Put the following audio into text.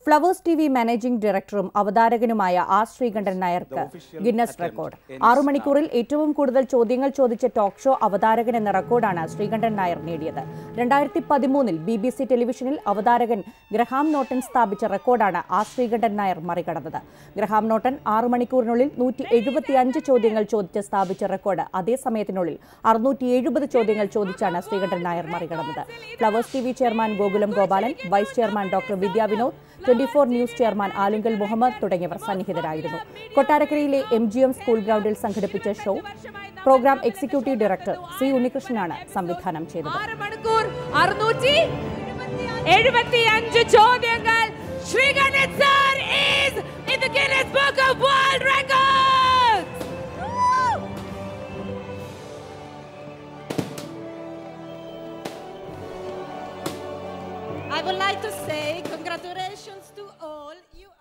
Flowers T V managing ഡയറക്ടറും അവതാരകനുമായ R Sreekandan നായർക്ക് Guinness record ആറു മണിക്കൂറിൽ ഏറ്റവും കൂടുതൽ ചോദ്യങ്ങൾ ചോദിച്ച ടോക്ക് ഷോ അവതാരകൻ എന്ന റെക്കോർഡാണ് ശ്രീകണ്ഠൻ നായർ നേടിയത് രണ്ടായിരത്തി പതിമൂന്നിൽ ബി ബി സി ടെലിവിഷനിൽ അവതാരകൻ ഗ്രഹാം നോട്ടൻ സ്ഥാപിച്ച റെക്കോർഡാണ് ആർ ശ്രീകണ്ഠൻ നായർ മറികടന്നത് ഗ്രഹാം നോട്ടൻ ആറു മണിക്കൂറിനുള്ളിൽ നൂറ്റി എഴുപത്തിയഞ്ച് ചോദ്യങ്ങൾ ചോദിച്ച് സ്ഥാപിച്ച റെക്കോർഡ് അതേ സമയത്തിനുള്ളിൽ അറുന്നൂറ്റി എഴുപത് ചോദ്യങ്ങൾ ചോദിച്ചാണ് ശ്രീകണ്ഠൻ നായർ മറികടന്നത് Flowers T V chairman Gokulam Gopalan vice chairman doctor Vidya Vinod twenty four news chairman Alunkal Muhammad തുടങ്ങിയവർ സന്നിഹിതരായിരുന്നു കൊട്ടാരക്കരയിലെ എം ജി എം സ്കൂൾ ഗ്രൗണ്ടിൽ സംഘടിപ്പിച്ച show programme executive director C ഉണ്ണികൃഷ്ണനാണ് സംവിധാനം ചെയ്തത് ആറ് മണിക്കൂർ അറുന്നൂറ്റി എഴുപത്തിയഞ്ച് ചോദ്യങ്ങൾ Sreekantan sir is in the Guinness Book of World Records. I would like to say congratulations to all you.